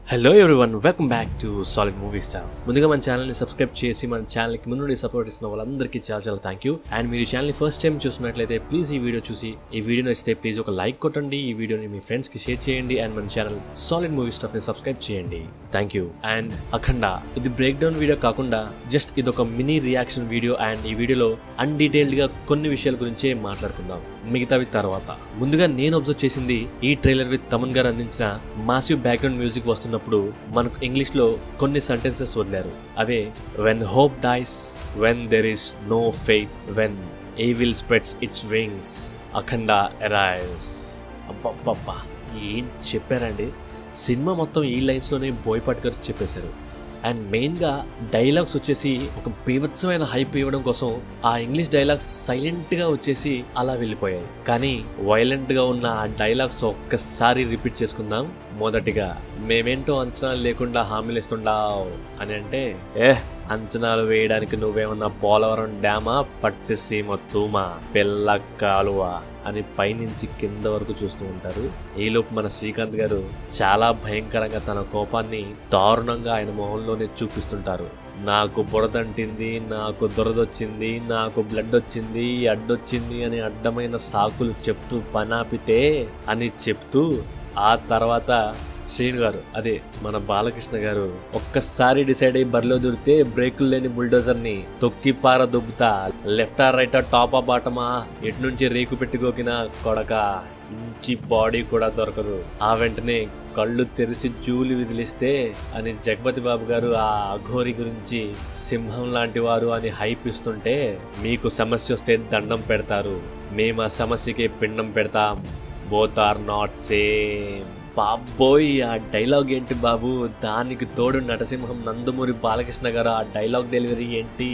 hello everyone welcome back to solid movie stuff ముందుగా మన ఛానల్ని సబ్స్క్రైబ్ చేసి మన ఛానల్కి ముందు నుండి సపోర్ట్ ఇస్తున్న వాళ్ళందరికీ చాలా చాలా థ్యాంక్ యూ అండ్ మీరు ఈ ఛానల్ని ఫస్ట్ టైం చూసినట్లయితే ప్లీజ్ ఈ వీడియో చూసి ఈ వీడియో నచ్చితే ప్లీజ్ ఒక లైక్ కొట్టండి ఈ వీడియోని మీ ఫ్రెండ్స్కి షేర్ చేయండి అండ్ మన ఛానల్ సాలిడ్ మూవీ స్టాఫ్ని సబ్స్క్రైబ్ చేయండి థ్యాంక్ యూ అండ్ అఖండ ఇది బ్రేక్ డౌన్ వీడియో కాకుండా జస్ట్ ఇది ఒక మినీ రియాక్షన్ వీడియో అండ్ ఈ వీడియోలో అన్డీటెయిల్డ్గా కొన్ని విషయాల గురించే మాట్లాడుకుందాం మిగతావి తర్వాత ముందుగా నేను అబ్జర్వ్ చేసింది ఈ ట్రైలర్ విత్ తమన్ గారు అందించిన మాసివ్ బ్యాక్గ్రౌండ్ మ్యూజిక్ వస్తున్నప్పుడు మనకు ఇంగ్లీష్ లో కొన్ని సెంటెన్సెస్ వదిలారు అవే when hope dies when there is no faith when evil spreads its wings Akhanda arrives అబ్బబ్బబ్బా ఏం చెప్పారండి సినిమా మొత్తం ఈ లైన్స్లోనే బోయపాట్ గారు చెప్పేశారు అండ్ మెయిన్గా డైలాగ్స్ వచ్చేసి ఒక బీభత్సమైన హైప్ ఇవ్వడం కోసం ఆ ఇంగ్లీష్ డైలాగ్స్ సైలెంట్గా వచ్చేసి అలా వెళ్ళిపోయాయి కానీ వైలెంట్గా ఉన్న ఆ డైలాగ్స్ ఒక్కసారి రిపీట్ చేసుకుందాం మొదటిగా మేమేంటో అంచనాలు లేకుండా హామీలు ఇస్తుండావు అని అంటే ఏ అంచనాలు వేయడానికి నువ్వేమన్నా పోలవరం డ్యామా పట్టిసీమ తూమా పిల్ల కాలువ అని పైనుంచి కింద వరకు చూస్తూ ఉంటారు ఈలోపు మన శ్రీకాంత్ గారు చాలా భయంకరంగా తన కోపాన్ని దారుణంగా ఆయన మొహంలోనే చూపిస్తుంటారు నాకు బురదంటింది నాకు దురదొచ్చింది నాకు బ్లడ్ వచ్చింది అడ్డొచ్చింది అని అడ్డమైన సాకులు చెప్తూ పనాపితే అని చెప్తూ ఆ తర్వాత శ్రీను గారు అదే మన బాలకృష్ణ గారు ఒక్కసారి డిసైడ్ అయ్యి బరిలో దూరితే బ్రేకులు లేని బుల్డోజర్ ని తొక్కి పార దుబ్బుతా లెఫ్ట్ ఆ రైట్ టాపా బాటమా ఎటు నుంచి రేకు పెట్టుకోకినా కొడక ఇంచి బాడీ కూడా దొరకదు ఆ వెంటనే కళ్ళు తెరిచి జూలి విదిలిస్తే అని జగపతి బాబు గారు ఆ అఘోరి గురించి సింహం లాంటి వారు అని హైప్ ఇస్తుంటే మీకు సమస్య వస్తే దండం పెడతారు మేము ఆ సమస్యకి పిండం పెడతాం బోత్ ఆర్ నాట్ సేమ్ బాబోయ్ ఆ డైలాగ్ ఏంటి బాబు దానికి తోడు నటసింహం నందమూరి బాలకృష్ణ గారు ఆ డైలాగ్ డెలివరీ ఏంటి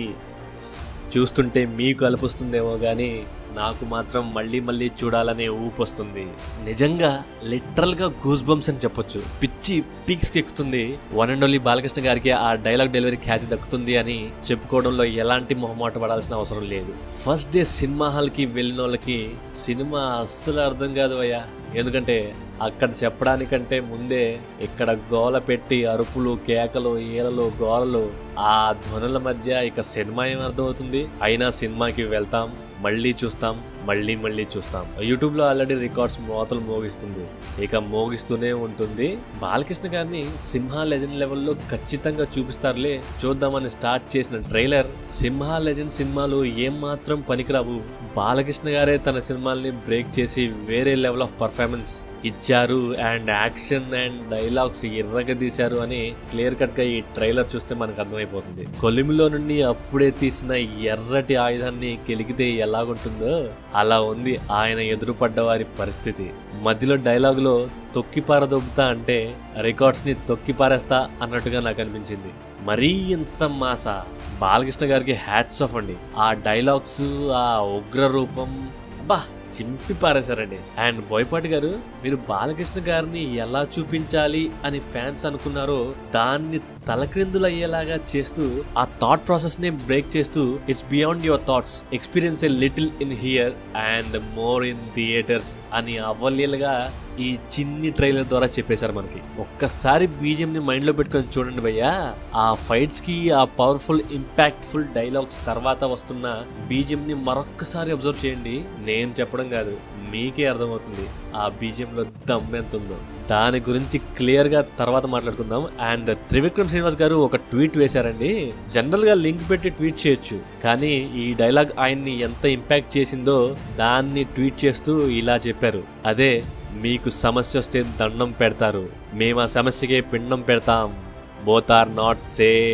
చూస్తుంటే మీకు అలుపుస్తుందేమో కానీ నాకు మాత్రం మళ్ళీ మళ్ళీ చూడాలనే ఊపు వస్తుంది నిజంగా లిటరల్గా గూస్ బంప్స్ అని చెప్పొచ్చు పిచ్చి పీక్స్కి ఎక్కుతుంది వన్ అండ్ ఓన్లీ బాలకృష్ణ గారికి ఆ డైలాగ్ డెలివరీ ఖ్యాతి దక్కుతుంది అని చెప్పుకోవడంలో ఎలాంటి మొహమాట పడాల్సిన అవసరం లేదు ఫస్ట్ డే సినిమా హాల్కి వెళ్ళిన వాళ్ళకి సినిమా అస్సలు అర్థం కాదు అయ్యా ఎందుకంటే అక్కడ చెప్పడానికంటే ముందే ఇక్కడ గోల పెట్టి అరుపులు కేకలు ఈలలు గోలలు ఆ ధ్వనుల మధ్య ఇక సినిమా ఏం అర్థమవుతుంది అయినా సినిమాకి వెళ్తాం మళ్ళీ చూస్తాం మళ్ళీ మళ్ళీ చూస్తాం యూట్యూబ్ లో ఆల్రెడీ రికార్డ్స్ మోతలు మోగిస్తుంది ఇక మోగిస్తూనే ఉంటుంది బాలకృష్ణ గారిని సింహ లెజెండ్ లెవెల్లో ఖచ్చితంగా చూపిస్తారులే చూద్దామని స్టార్ట్ చేసిన ట్రైలర్ సింహ లెజెండ్ సినిమాలు ఏం మాత్రం పనికిరావు బాలకృష్ణ గారే తన సినిమాల్ని బ్రేక్ చేసి వేరే లెవెల్ ఆఫ్ పర్ఫార్మెన్స్ ఇచ్చారు అండ్ యాక్షన్ అండ్ డైలాగ్స్ ఎర్రగా తీశారు అని క్లియర్ కట్ గా ఈ ట్రైలర్ చూస్తే మనకు అర్థమైపోతుంది కొలిమిలో నుండి అప్పుడే తీసిన ఎర్రటి ఆయుధాన్ని కెలికితే ఎలాగుంటుందో అలా ఉంది ఆయన ఎదురుపడ్డ వారి పరిస్థితి మధ్యలో డైలాగులో తొక్కి పారదొబ్బుతా అంటే రికార్డ్స్ ని తొక్కి పారేస్తా అన్నట్టుగా నాకు అనిపించింది మరీ ఇంత మాస బాలకృష్ణ గారికి హ్యాట్స్ ఆఫ్ అండి ఆ డైలాగ్స్ ఆ ఉగ్ర రూపం అబ్బా చింపి పారేశారండి అండ్ బోయపాటి గారు మీరు బాలకృష్ణ గారిని ఎలా చూపించాలి అని ఫ్యాన్స్ అనుకున్నారో దాన్ని తలక్రిందులు అయ్యేలాగా చేస్తూ ఆ థాట్ ప్రాసెస్ నే బ్రేక్ చేస్తూ it's beyond your thoughts experience a little in here and more in theatres అని అవలీలుగా ఈ చిన్ని ట్రైలర్ ద్వారా చెప్పేశారు మనకి ఒక్కసారి బీజిఎం ని మైండ్ లో పెట్టుకొని చూడండి భయ్యా ఆ ఫైట్స్ కి ఆ పవర్ఫుల్ ఇంపాక్ట్ఫుల్ డైలాగ్స్ తర్వాత వస్తున్న బీజిఎం ని మరొక్కసారి అబ్జర్వ్ చేయండి నేను చెప్పడం కాదు మీకే అర్థమవుతుంది ఆ బీజిఎం లో దమ్ ఎంత ఉందో దాని గురించి క్లియర్ గా తర్వాత మాట్లాడుకుందాం అండ్ త్రివిక్రమ్ శ్రీనివాస్ గారు ఒక ట్వీట్ వేశారండి జనరల్ గా లింక్ పెట్టి ట్వీట్ చేయొచ్చు కానీ ఈ డైలాగ్ ఆయన్ని ఎంత ఇంపాక్ట్ చేసిందో దాన్ని ట్వీట్ చేస్తూ ఇలా చెప్పారు అదే మీకు సమస్య వస్తే దండం పెడతారు మేము ఆ సమస్యకే పిండం పెడతాం both are not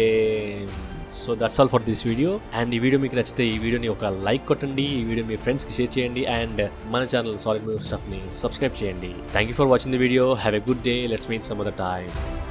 same so that's all for this video and ఈ వీడియో మీకు నచ్చితే ఈ వీడియోని ఒక లైక్ కొట్టండి ఈ వీడియో మీ ఫ్రెండ్స్కి షేర్ చేయండి అండ్ మన ఛానల్ సాలిడ్ మూవ్ స్టఫ్ని సబ్స్క్రైబ్ చేయండి thank you for watching the video have a good day let's meet some other time